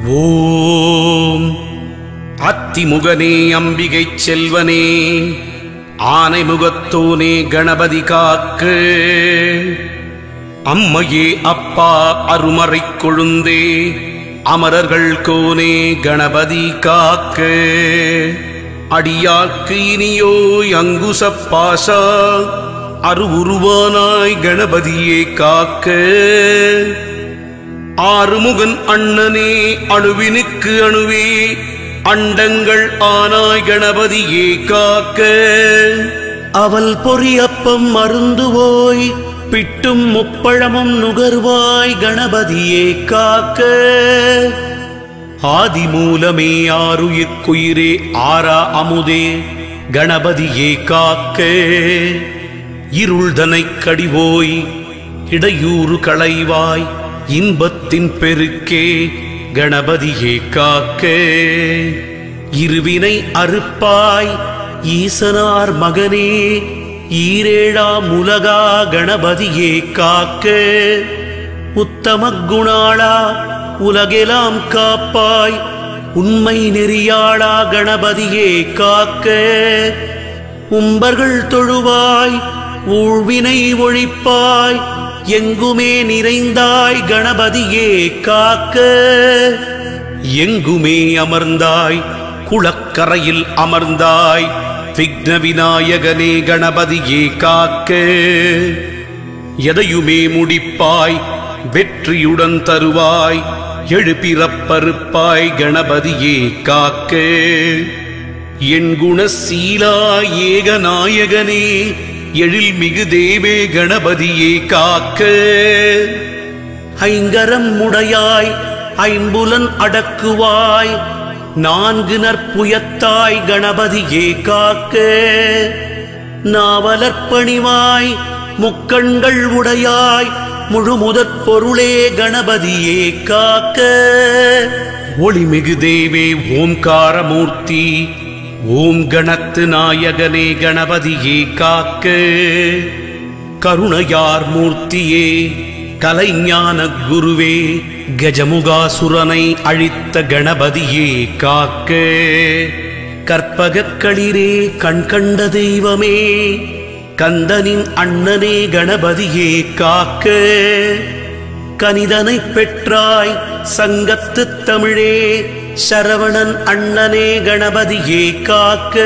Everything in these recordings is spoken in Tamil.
ஓம் அத்திமுகனே அம்பிகைச் செல்வனே ஆனை முகத்தோனே கணபதி காக்கு அம்மையே அப்பா அருமறைக் கொழுந்தே அமரர்கள் கோனே கணபதி காக்கு அடியாக்கு இனியோய் அங்குசப்பாசா அருவுருவானாய் கணபதியே காக்க ஆறுமுகன் அண்ணனே அணுவினுக்கு அணுவே அண்டங்கள் ஆனாய் கணபதியே காக்க அவள் பொறியப்பம் மருந்துவோய் பிட்டும் முப்பழமும் நுகர்வாய் கணபதியே காக்க ஆதிமூலமே ஆருயிர்க்குயிரே ஆரா அமுதே கணபதியே காக்க இருள்தனைக் கடிவோய் இடையூறு களைவாய் இன்பத்தின் பெருக்கே கணபதியே காக்க இருவினை அறுப்பாய் ஈசனார் மகனே ஈரேழாம் உலகா கணபதியே காக்க உத்தம குணாளா உலகெலாம் காப்பாய் உண்மை நெறியாளா கணபதியே காக்க உம்பர்கள் தொழுவாய் ஊழ்வினை ஒழிப்பாய் எங்குமே நிறைந்தாய் கணபதியே காக்க எங்குமே அமர்ந்தாய் குளக்கரையில் அமர்ந்தாய் விக்ன விநாயகனே கணபதியே காக்க எதையுமே முடிப்பாய் வெற்றியுடன் தருவாய் எழுப்பிறப்பறுப்பாய் கணபதியே காக்க என் குணசீலா ஏகநாயகனே எழில் மிகு தேவே கணபதியே காக்க ஐங்கரம் உடையாய் ஐம்புலன் அடக்குவாய் நான்கு நற்புயத்தாய் கணபதியே காக்க நாவலற்பணிவாய் முக்கண்கள் உடையாய் முழுமுதற் பொருளே கணபதியே காக்க ஒளிமிகு தேவே ஓம்காரமூர்த்தி ஓம் கணத்து நாயகனே கணபதியே காக்க கருணையார் மூர்த்தியே கலைஞான குருவே கஜமுகாசுரனை அழித்த கணபதியே காக்க கற்பகக்களிரே கண் கண்ட தெய்வமே கந்தனின் அண்ணனே கணபதியே காக்க கனிதனை பெற்றாய் சங்கத்து தமிழே சரவணன் அண்ணனே கணபதியே காக்க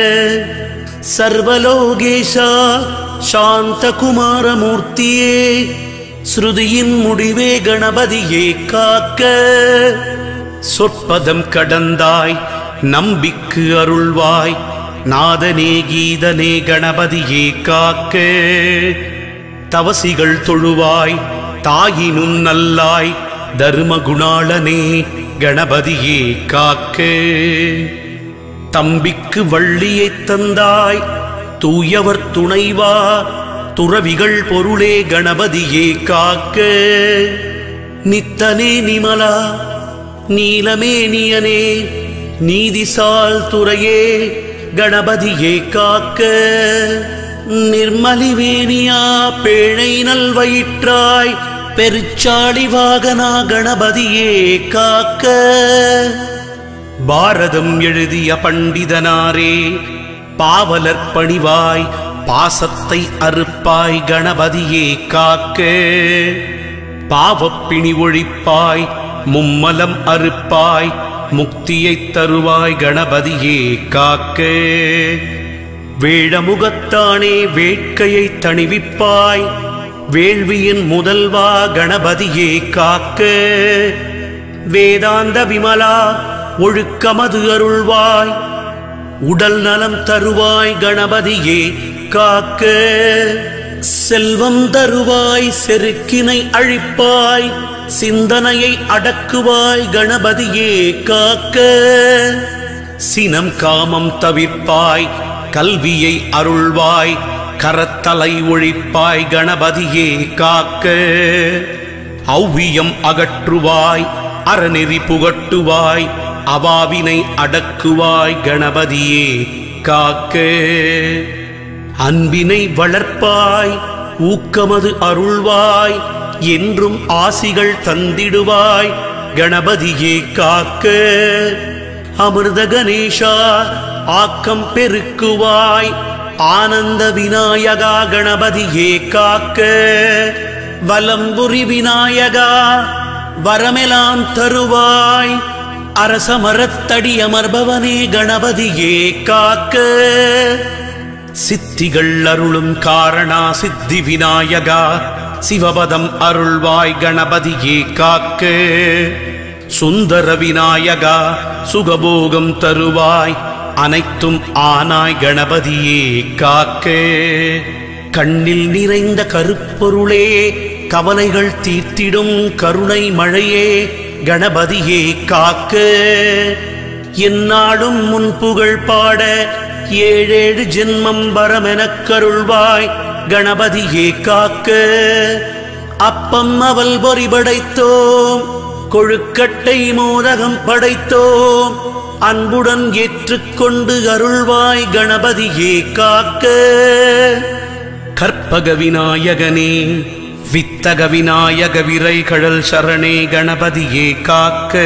சர்வலோகேஷா சாந்தகுமாரமூர்த்தியே ஸ்ருதியின் முடிவே கணபதியே காக்க சொற்பதம் கடந்தாய் நம்பிக்கு அருள்வாய் நாதனே கீதனே கணபதியே காக்க தவசிகள் தொழுவாய் தாயினும் நல்லாய் தர்மகுணாளனே கணபதியே காக்க தம்பிக்கு வள்ளியைத் தந்தாய் தூயவர் துணைவா துறவிகள் பொருளே கணபதியே காக்க நித்தனே நிமலா நீலமேனியனே நீதிசால் துறையே கணபதியே காக்க நிர்மலிவேணியா பேழை நல்வயிற்றாய் பெருச்சாளி வாகனா கணபதியே காக்க பாரதம் எழுதிய பண்டிதனாரே பாவலர் பணிவாய் பாசத்தை அறுப்பாய் கணபதியே காக்க பாவப்பிணி ஒழிப்பாய் மும்மலம் அறுப்பாய் முக்தியைத் தருவாய் கணபதியே காக்க வேழமுகத்தானே வேட்கையை தணிவிப்பாய் வேள்வியின் முதல்வா கணபதியே காக்க வேதாந்த விமலா ஒழுக்கமது அருள்வாய் உடல் நலம் தருவாய் கணபதியே காக்க செல்வம் தருவாய் செருக்கினை அழிப்பாய் சிந்தனையை அடக்குவாய் கணபதியே காக்க சினம் காமம் தவிர்ப்பாய் கல்வியை அருள்வாய் கரத்தலை ஒழிப்பாய் கணபதியே காக்க ஔவியம் அகற்றுவாய் அறநெறி புகட்டுவாய் அவாவினை அடக்குவாய் கணபதியே காக்க அன்பினை வளர்ப்பாய் ஊக்கமது அருள்வாய் என்றும் ஆசிகள் தந்திடுவாய் கணபதியே காக்க அமிர்த கணேஷா ஆக்கம் பெருக்குவாய் ஆனந்த விநாயகா கணபதியே காக்க வலம்புரி விநாயகா வரமெலாம் தருவாய் அரச மரத்தடி அமர்பவனே கணபதியே காக்க சித்திகள் அருளும் காரணா சித்தி விநாயகா சிவபதம் அருள்வாய் கணபதியே காக்க சுந்தர விநாயகா சுகபோகம் தருவாய் அனைத்தும் ஆனாய் கணபதியே காக்க கண்ணில் நிறைந்த கருப்பொருளே கவலைகள் தீர்த்திடும் கருணை மழையே கணபதியே காக்க என்னாடும் முன் புகழ் பாட ஏழேழு ஜென்மம் வரமெனக் கருள்வாய் கணபதியே காக்க அப்பம் அவல் பொறி படைத்தோம் கொழுக்கட்டை மோதகம் படைத்தோம் அன்புடன் ஏற்றுக்கொண்டு அருள்வாய் கணபதியே காக்க கற்பக விநாயகனே வித்தக விநாயக விரைகழல் சரணே கணபதியே காக்க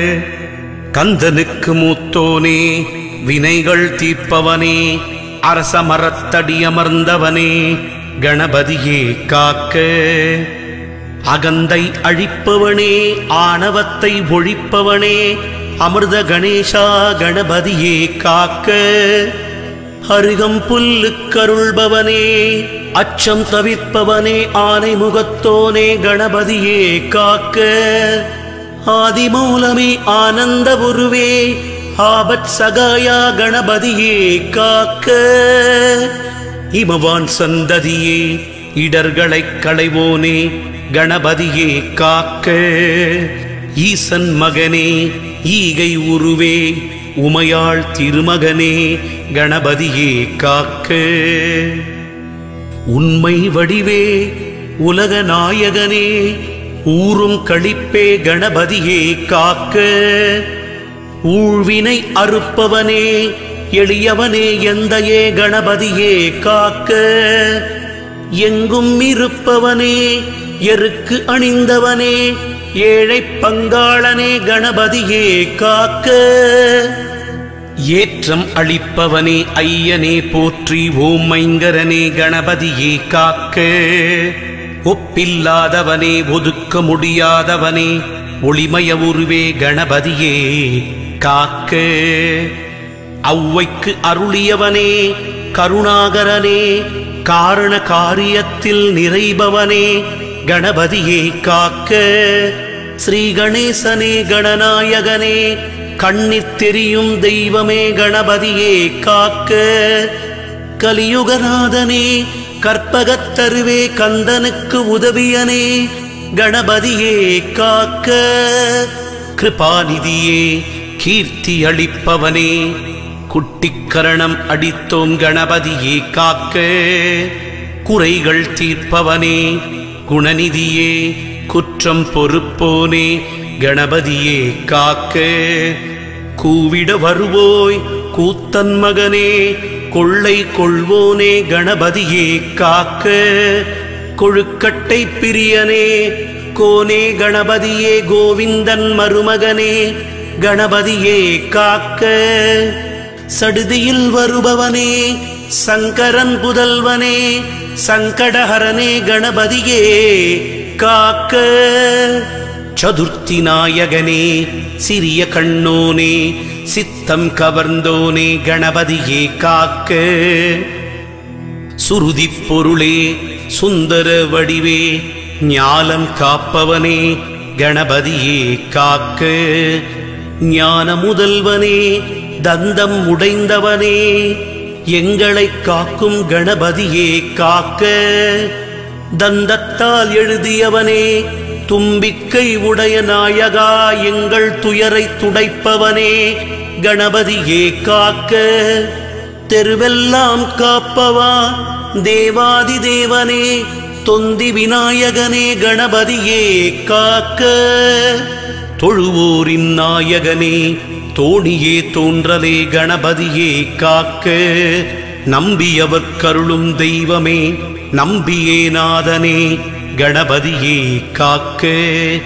கந்தனுக்கு மூத்தோனே வினைகள் தீர்ப்பவனே அரச மரத்தடி அமர்ந்தவனே கணபதியே காக்க அகந்தை அழிப்பவனே ஆணவத்தை ஒழிப்பவனே அமிர்த கணேசா கணபதியே காக்க அருகம் புல்லு கருள்பவனே அச்சம் தவிர்ப்பவனே ஆனை முகத்தோனே கணபதியே காக்க ஆதிமூலமே ஆனந்த உருவே ஆபத் சகாயா கணபதியே காக்க இமவான் சந்ததியே இடர்களைக் களைவோனே கணபதியே காக்க ஈசன் மகனே ஈகை உருவே உமையாள் திருமகனே கணபதியே காக்க உண்மை வடிவே உலக நாயகனே ஊரும் களிப்பே கணபதியே காக்க ஊழ்வினை அறுப்பவனே எளியவனே எந்தையே கணபதியே காக்க எங்கும் இருப்பவனே எருக்கு அணிந்தவனே ஏழை பங்காளனே கணபதியே காக்க ஏற்றம் அளிப்பவனே ஐயனே போற்றி ஓம் மைங்கரனே கணபதியே காக்க ஒப்பில்லாதவனே ஒதுக்க முடியாதவனே ஒளிமய உருவே கணபதியே காக்க ஔவைக்கு அருளியவனே கருணாகரனே காரண காரியத்தில் நிறைபவனே கணபதியே காக்க ஸ்ரீ கணேசனே கணநாயகனே கண்ணித் தெரியும் தெய்வமே கணபதியே காக்க கலியுகநாதனே கற்பகத்தருவே கந்தனுக்கு உதவியனே கணபதியே காக்க கிருபாநிதியே கீர்த்தி அளிப்பவனே குட்டிக்கரணம் அடித்தோம் கணபதியே காக்க குறைகள் தீர்ப்பவனே குணநிதியே குற்றம் பொறுப்போனே கணபதியே காக்க கூவிட வருவோய் கூத்தன் மகனே கொள்ளை கொள்வோனே கணபதியே காக்க கொழுக்கட்டை பிரியனே கோனே கணபதியே கோவிந்தன் மருமகனே கணபதியே காக்க சடுதியில் வருபவனே சங்கரன் புதல்வனே சங்கடஹரனே கணபதியே காக்க சதுர்த்தி நாயகனே சிறிய கண்ணோனே சித்தம் கவர்ந்தோனே கணபதியே காக்க சுருதி பொருளே சுந்தர வடிவே ஞாலம் காப்பவனே கணபதியே காக்க ஞான முதல்வனே தந்தம் உடைந்தவனே எங்களை காக்கும் கணபதியே காக்க தந்தத்தால் எழுதியவனே தும்பிக்கை உடைய நாயகா எங்கள் துயரை துடைப்பவனே கணபதியே காக்க தெருவெல்லாம் காப்பவா தேவாதி தேவனே தொந்தி விநாயகனே கணபதியே காக்க தொழுவோரின் நாயகனே தோணியே தோன்றலே கணபதியே காக்க நம்பியவர் கருளும் தெய்வமே நம்பியே நாதனே கணபதியே காக்க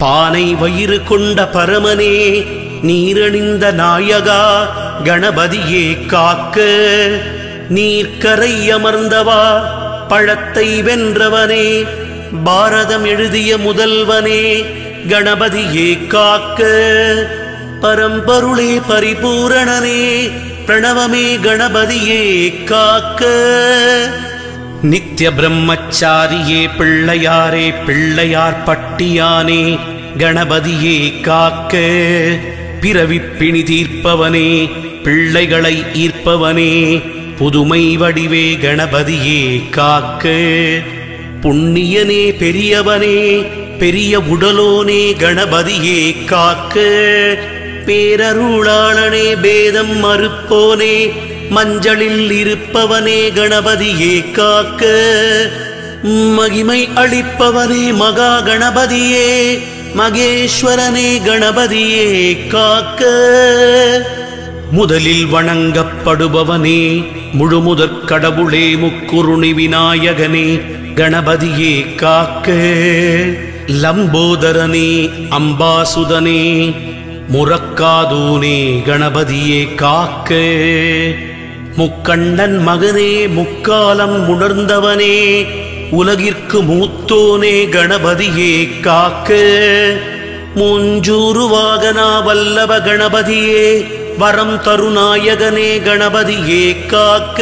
பானை வயிறு கொண்ட பரமனே நீரணிந்த நாயகா கணபதியே காக்க நீர்க்கரை அமர்ந்தவா பழத்தை வென்றவனே பாரதம் எழுதிய முதல்வனே கணபதியே காக்க பரம்பொருளே பரிபூரணனே பிரணவமே கணபதியே காக்க நித்ய பிரம்மச்சாரியே பிள்ளையாரே பிள்ளையார் பட்டியானே கணபதியே காக்க பிறவிப் பிணி தீர்ப்பவனே பிள்ளைகளை ஈர்ப்பவனே புதுமை வடிவே கணபதியே காக்க புண்ணியனே பெரியவனே பெரிய உடலோனே கணபதியே காக்க பேரருளாளனே பேதம் மறுப்போனே மஞ்சளில் இருப்பவனே கணபதியே காக்க மகிமை அளிப்பவனே மகா கணபதியே மகேஸ்வரனே கணபதியே காக்க முதலில் வணங்கப்படுபவனே முழுமுதற் கடவுளே முக்குருணி விநாயகனே கணபதியே காக்க லம்போதரனே அம்பாசுதனே முறக்காதூனே கணபதியே காக்க முக்கண்ணன் மகனே முக்காலம் உணர்ந்தவனே உலகிற்கு மூத்தோனே கணபதியே காக்க மூஞ்சூறு வாகனா வல்லவ கணபதியே வரம் தருநாயகனே கணபதியே காக்க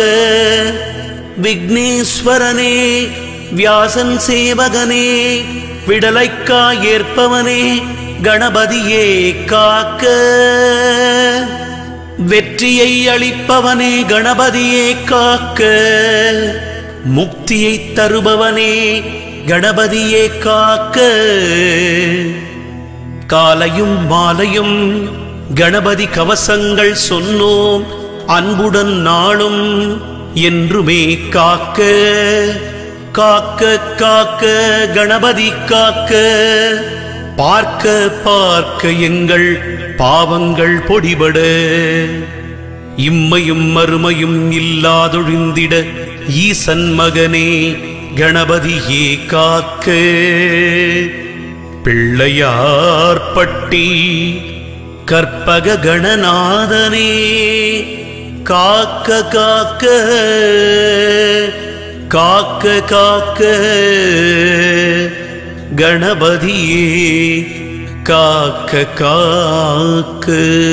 விக்னேஸ்வரனே வியாசன் சேவகனே விடலைக்கா ஏற்பவனே கணபதியே காக்க வெற்றியை அளிப்பவனே கணபதியே காக்க முக்தியை தருபவனே கணபதியே காக்க காலையும் மாலையும் கணபதி கவசங்கள் சொன்னோம் அன்புடன் நாளும் என்றுமே காக்க காக்க காக்க கணபதி காக்க பார்க்க பார்க்க எங்கள் பாவங்கள் பொடிபட இம்மையும் மறுமையும் இல்லாதொழிந்திட ஈசன் மகனே கணபதியே காக்க பிள்ளையார்பட்டி கற்பக கணநாதனே காக்க காக்க காக்க காக்க கணபதியே காக்க காக்க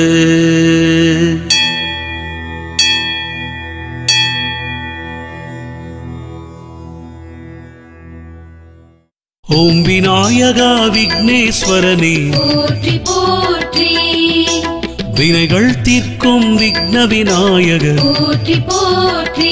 ஓம் விநாயகா விக்னேஸ்வரனே போற்றி போற்றி வினைகள் தீர்க்கும் விக்ன விநாயகர் போற்றி போற்றி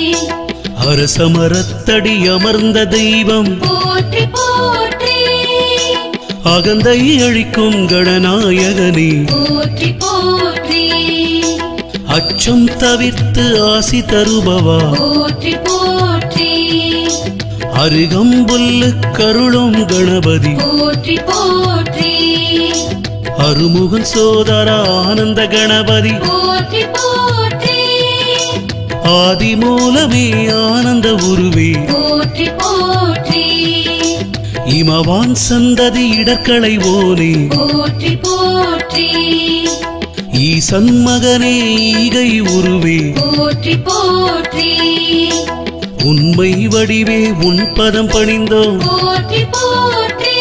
அரசமரத்தடி அமர்ந்த தெய்வம் போற்றி போற்றி அகந்தை அழிக்கும் கணநாயகனே போற்றி போற்றி அச்சம் தவிர்த்து ஆசி தருபவா போற்றி போற்றி அருகம்புல்லு கருளும் கணபதி போற்றி போற்றி அருமுகன் சோதர ஆனந்த கணபதி போற்றி போற்றி ஆதி மூலமே ஆனந்த உருவே போற்றி போற்றி இமவான் சந்ததி இடர்களை ஓனே போற்றி போற்றி ஈசன் மகனே ஈகை உருவே போற்றி போற்றி உண்மை வடிவே உன் பதம் பணிந்தோம் போற்றி போற்றி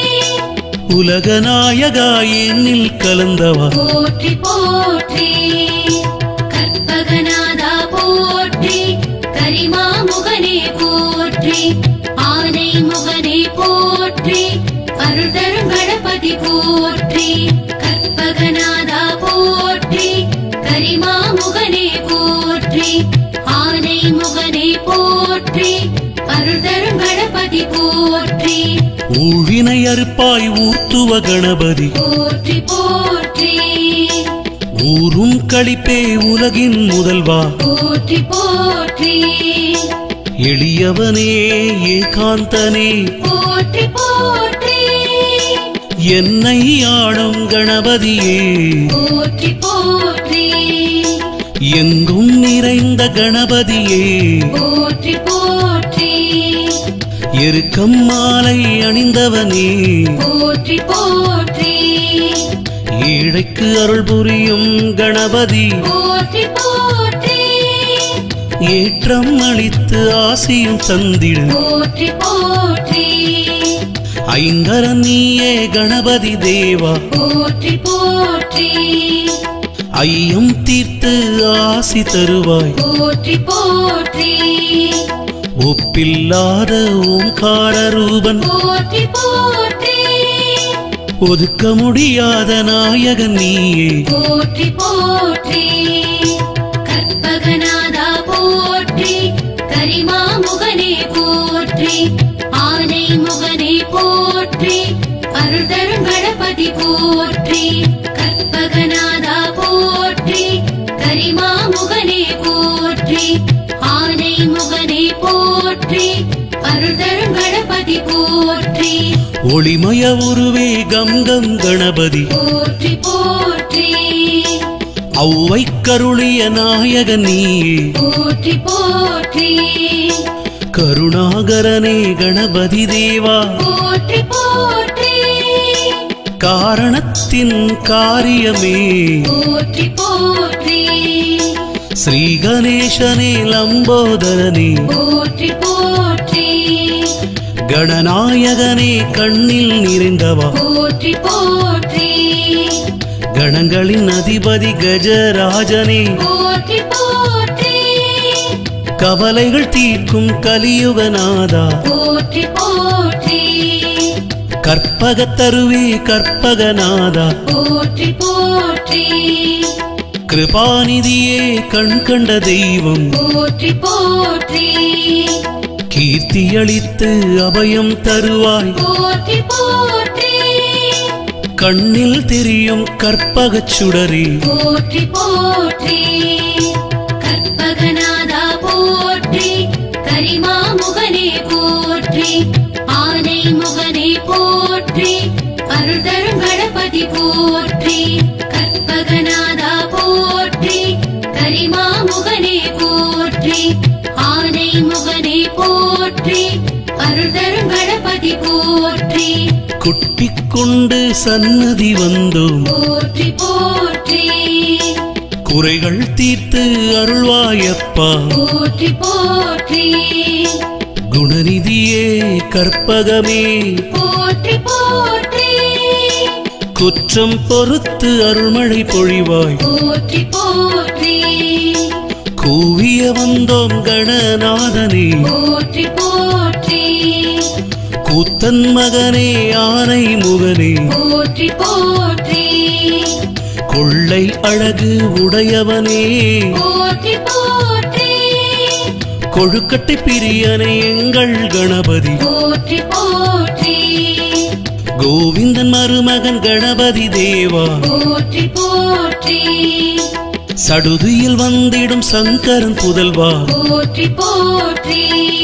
உலகநாயகா என்னில் கலந்தவா போற்றி போற்றி கற்பகநாதா போற்றி கரிமாமுகனே போற்றி ஆனை முகனே போற்றி அருள்தரும் கணபதி போற்றி கற்பகநாதா போற்றி கரிமாமுகனே போற்றி ஆனை முகனே போற்றி அருள்தரும் கணபதி போற்றி ஊழினை அறுப்பாய் ஊர்த்துவ கணபதி போற்றி போற்றி ஊரும் களிப்பே உலகின் முதல்வா போற்றி போற்றி எளியவனே ஏகாந்தனே போற்றி போற்றி என்னை ஆளும் கணபதியே போற்றி போற்றி எங்கும் நிறைந்த கணபதியே போற்றி போற்றி எருக்கம் மாலை அணிந்தவனே போற்றி போற்றி ஏழைக்கு அருள் புரியும் கணபதி போற்றி போற்றி ஏற்றம் அளித்து ஆசியும் தந்திடு போற்றி போற்றி ஐங்கரன் நீயே கணபதி தேவா போற்றி போற்றி ஐயம் தீர்த்து ஆசி தருவாய் போற்றி போற்றி ஒப்பில்லாத ஓம்கார ரூபன் போற்றி போற்றி ஒதுக்க முடியாத நாயகன் நீயே போற்றி போற்றி கற்பகநாதா போற்றி கரிமா முகனே போற்றி ஆனை முகனே போற்றி அருள்தரும் கணபதி போற்றி கற்பகநாதா போற்றி கரிமா முகனே போற்றி ஆனை முகனே போற்றி அருள்தரும் கணபதி போற்றி ஒளிமய உருவே கங்கம் கணபதி போற்றி போற்றி ஔவை கருளிய நாயகன் நீயே போற்றி போற்றி கருணாகரனே கணபதி தேவா போற்றி போற்றி காரணத்தின் காரியமே போற்றி போற்றி ஸ்ரீ கணேசனே லம்போதரனே போற்றி போற்றி கணநாயகனே கண்ணில் நிறைந்தவா போற்றி போற்றி கணங்களின் அதிபதி கஜராஜனே போற்றி போற்றி கவலைகள் தீர்க்கும் கலியுகநாதா போற்றி போற்றி கற்பகத்தருவே கற்பகநாதா போற்றி போற்றி கிருபாநிதியே கண் கண்ட தெய்வம் போற்றி போற்றி கீர்த்தியளித்து அபயம் தருவாய் போற்றி போற்றி கண்ணில் தெரியும் கற்பகச் சுடரே போற்றி போற்றி கற்பகநாதா போற்றி கரிமா முகனே போற்றி ஆனை முகனே போற்றி அருள்தரும் கணபதி போற்றி கற்பகநாதா போற்றி கரிமா முகனே போற்றி ஆனை முகனே போற்றி அருள்தரும் கணபதி போற்றி குட்டிக் கொண்டு சன்னதி வந்தோம் போற்றி போற்றி குறைகள் தீர்த்து அருள்வாயப்பா போற்றி போற்றி குணநிதியே கற்பகமே போற்றி போற்றி குற்றம் பொறுத்து அருள்மழை பொழிவாய் போற்றி போற்றி கூவிய வந்தோம் கணநாதனே போற்றி போற்றி கூத்தன் மகனே ஆனை முகனே போற்றி போற்றி கொள்ளை அழகு உடையவனே போற்றி போற்றி கொழுக்கட்டை பிரியனே எங்கள் கணபதி போற்றி போற்றி கோவிந்தன் மருமகன் கணபதி தேவா போற்றி போற்றி சடுதியில் வந்திடும் சங்கரன் புதல்வா போற்றி போற்றி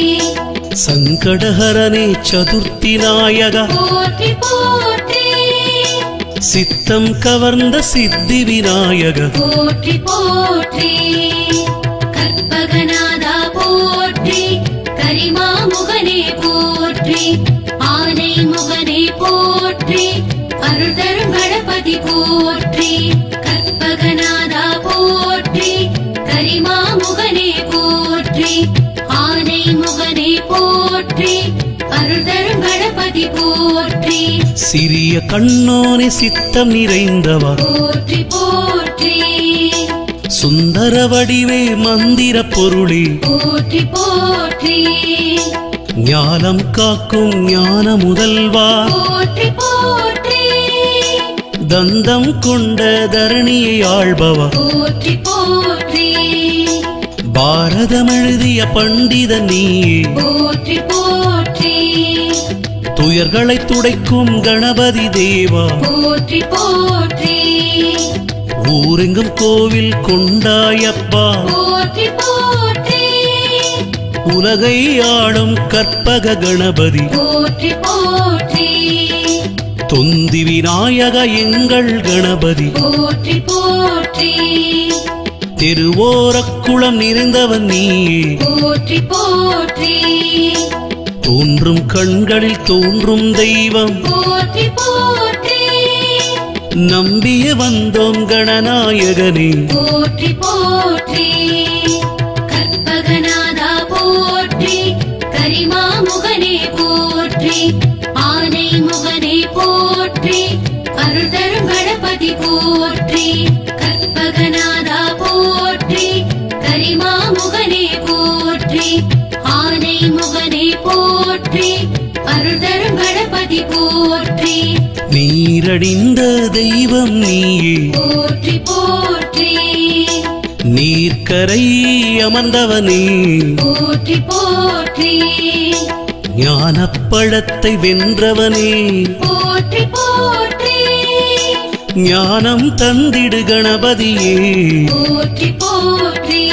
சங்கடஹரனே சதுர்த்தி நாயகா போற்றி போற்றி சித்தம் கவர்ந்த சித்தி விநாயக போற்றி போற்றி கற்பகநாதா போற்றி கரிமா முகனே போற்றி ஆனை முகனே போற்றி அருள்தரும் கணபதி போற்றி கற்பகநாதா போற்றி கரிமா முகனே போற்றி ஆனை முகனே போற்றி அருள்தரும் கணபதி போற்றி சிறிய கண்ணோனே சித்தம் நிறைந்தவா போற்றி போற்றி சுந்தர வடிவே மந்திர பொருளே போற்றி போற்றி ஞானம் காக்கும் ஞான முதல்வா போற்றி போற்றி தந்தம் கொண்ட தரணியை ஆள்பவா போற்றி போற்றி பாரதம் எழுதிய பண்டித நீயே போற்றி போற்றி துயர்களை துடைக்கும் கணபதி தேவா போற்றி போற்றி ஊரெங்கும் கோவில் கொண்டாயப்பா போற்றி போற்றி உலகை ஆளும் கற்பக கணபதி போற்றி போற்றி தொந்தி விநாயக எங்கள் கணபதி போற்றி போற்றி திருவோரக்குளம் நிறைந்தவன் நீயே போற்றி போற்றி தோன்றும் கண்களில் தோன்றும் தெய்வம் போற்றி போற்றி நம்பிய வந்தோம் கணநாயகனே போற்றி போற்றி கற்பகநாதா போற்றி கரிமா முகனே போற்றி ஆனை முகனே போற்றி அருள்தரும் கணபதி போற்றி கற்பகநாதா போற்றி கரிமா முகனே போற்றி ஆனை முகனே போற்றி அருள்தரும் கணபதி போற்றி நீரடிந்த தெய்வம் நீயே போற்றி போற்றி நீர்க்கரை அமர்ந்தவனே போற்றி போற்றி ஞானப்பழத்தை வென்றவனே போற்றி போற்றி ஞானம் தந்திடு கணபதியே போற்றி போற்றி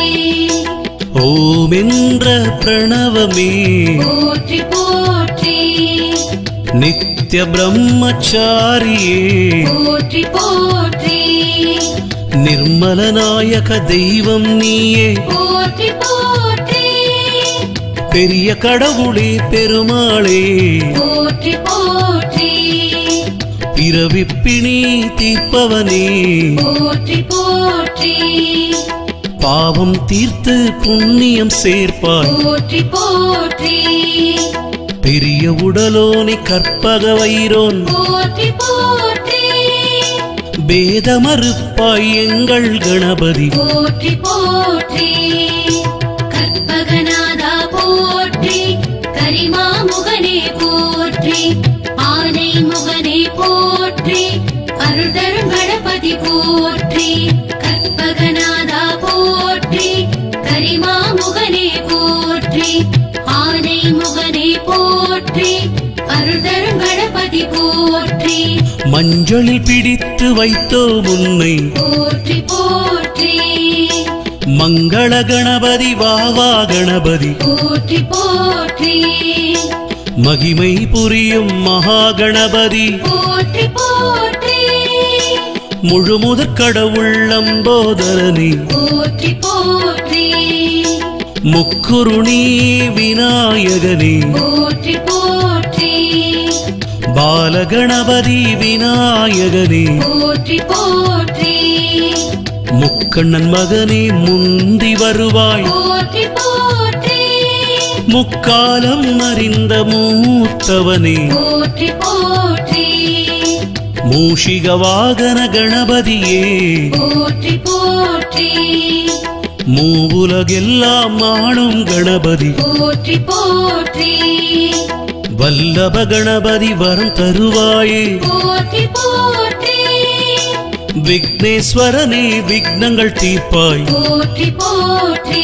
ஓமென்ற பிரணவமே போற்றி போற்றி நித்ய பிரம்மச்சாரியே போற்றி போற்றி நிர்மலநாயக தெய்வம் நீயே போற்றி போற்றி பெரிய கடவுளே பெருமாளே போற்றி போற்றி பிறவிப்பிணி தீர்ப்பவனே போற்றி போற்றி பாவம் தீர்த்து புண்ணியம் சேர்ப்பாய் போற்றி போற்றி பெரிய உடலோனி கற்பக வைரோன் போற்றி போற்றி பேதமறுப்பாய் எங்கள் கணபதி போற்றி போற்றி கற்பகநாதா போற்றி கரிமா முகனே போற்றி ஆனை முகனே போற்றி அருள்தரும் கணபதி போற்றி கற்பகநாதா போற்றி கரிமா முகனே போற்றி ஆனை முகனே போற்றி அருள்தரும் கணபதி போற்றி மஞ்சளில் பிடித்து வைத்தோம் உன்னை போற்றி போற்றி மங்கள கணபதி வாவா கணபதி போற்றி போற்றி மகிமை புரியும் மகா கணபதி போற்றி போற்றி முழுமுதற் கடவுள் லம்போதரனே போற்றி போற்றி முக்குருணி விநாயகனே போற்றி போற்றி பாலகணபதி விநாயகனே போற்றி போற்றி முக்கண்ணன் மகனே முந்தி வருவாய் போற்றி போற்றி முக்காலம் அறிந்த மூத்தவனே போற்றி போற்றி மூஷிக வாகன கணபதியே போற்றி போற்றி மூவுலகெல்லாம் ஆளும் கணபதி போற்றி போற்றி வல்லப கணபதி வரம் தருவாயே போற்றி போற்றி விக்னேஸ்வரனே விக்னங்கள் தீர்ப்பாய் போற்றி போற்றி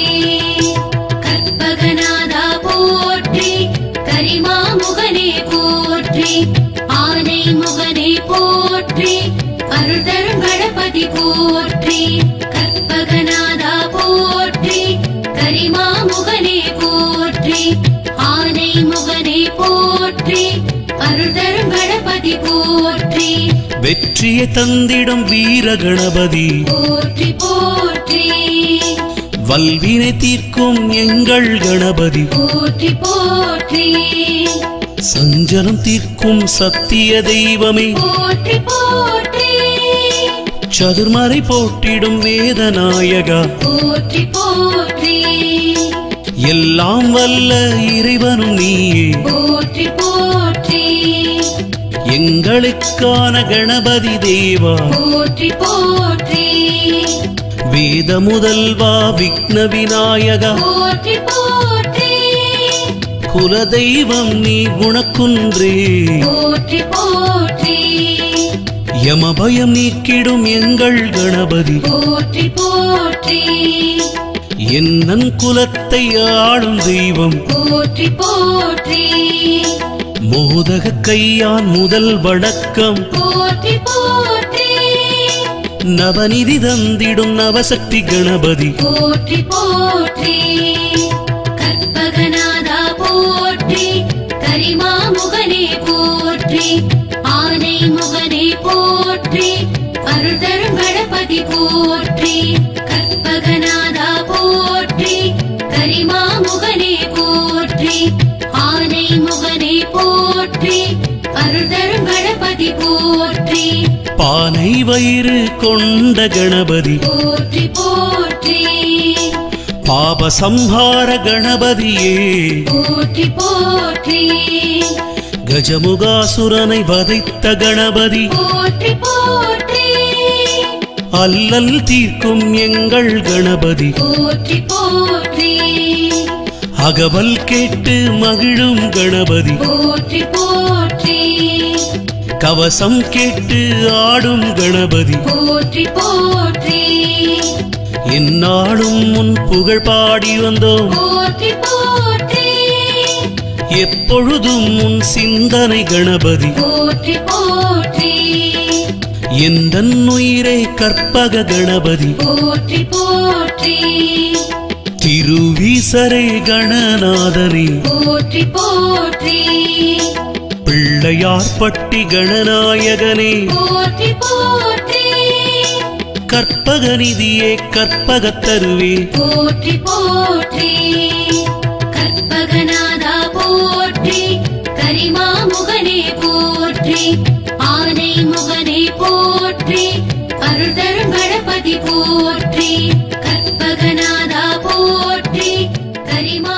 கற்பகநாதா போற்றி கரிமா முகனே போற்றி ஆனை முகனே போற்றி அருள்தரும் கணபதி போற்றி கற்பகநாதா போற்றி கரிமா முகனே போற்றி ஆனை முகனே போற்றி அருள்தரும் கணபதி போற்றி வெற்றியை தந்திடும் வீர கணபதி போற்றி போற்றி வல்வினை தீர்க்கும் எங்கள் கணபதி போற்றி போற்றி சஞ்சலம் தீர்க்கும் சத்திய தெய்வமே போற்றி போற்றி சதுர்மறை போட்டிடும் வேதநாயகா போற்றி போற்றி எல்லாம் வல்ல இறைவனும் நீயே போற்றி போற்றி எங்களுக்கான கணபதி தேவா போற்றி போற்றி வேத முதல்வா விக்ன விநாயகா போற்றி போற்றி குலதெய்வம் நீ குணக்குன்றே போற்றி போற்றி யமபயம் நீக்கிடும் எங்கள் கணபதி போற்றி போற்றி என்னன் குலத்தை ஆளும் தெய்வம் போற்றி போற்றி மோதக கையான் முதல் வணக்கம் போற்றி போற்றி நவநிதி தந்திடும் நவசக்தி கணபதி போற்றி போற்றி கற்பகநாதா போற்றி கரிமா முகனே போற்றி ஆனை முகனே போற்றி அருள்தரும் கணபதி போற்றி கற்பகநாதா போற்றி கரிமா முகனே போற்றி ஆனை முகனே போற்றி அருள்தரும் கணபதி போற்றி பானை வயிறு கொண்ட கணபதி போற்றி போற்றி பாப சம்ஹார கணபதியே போற்றி போற்றி கஜமுகாசுரனை வதைத்த கணபதி போற்றி போற்றி அல்லல் தீர்க்கும் எங்கள் கணபதி போற்றி போற்றி அகவல் கேட்டு மகிழும் கணபதி போற்றி போற்றி கவசம் கேட்டு ஆடும் கணபதி போற்றி போற்றி எந்நாளும் முன் புகழ் பாடி வந்தோம் போற்றி போற்றி எப்பொழுதும் உன் சிந்தனை கணபதி போற்றி போற்றி எந்த உயிரே கற்பக கணபதி போற்றி போற்றி திருவீசரே கணநாதனே போற்றி போற்றி பிள்ளையார்பட்டி கணநாயகனே போற்றி போற்றி கற்பகநிதியே கற்பகத்தருவே போற்றி போற்றி கற்பகநாதா போற்றி கரிமாமுகனே போற்றி ஆனை முகனே போற்றி அருள்தரும் கணபதி போற்றி கற்பகநாதா போற்றி கரிமா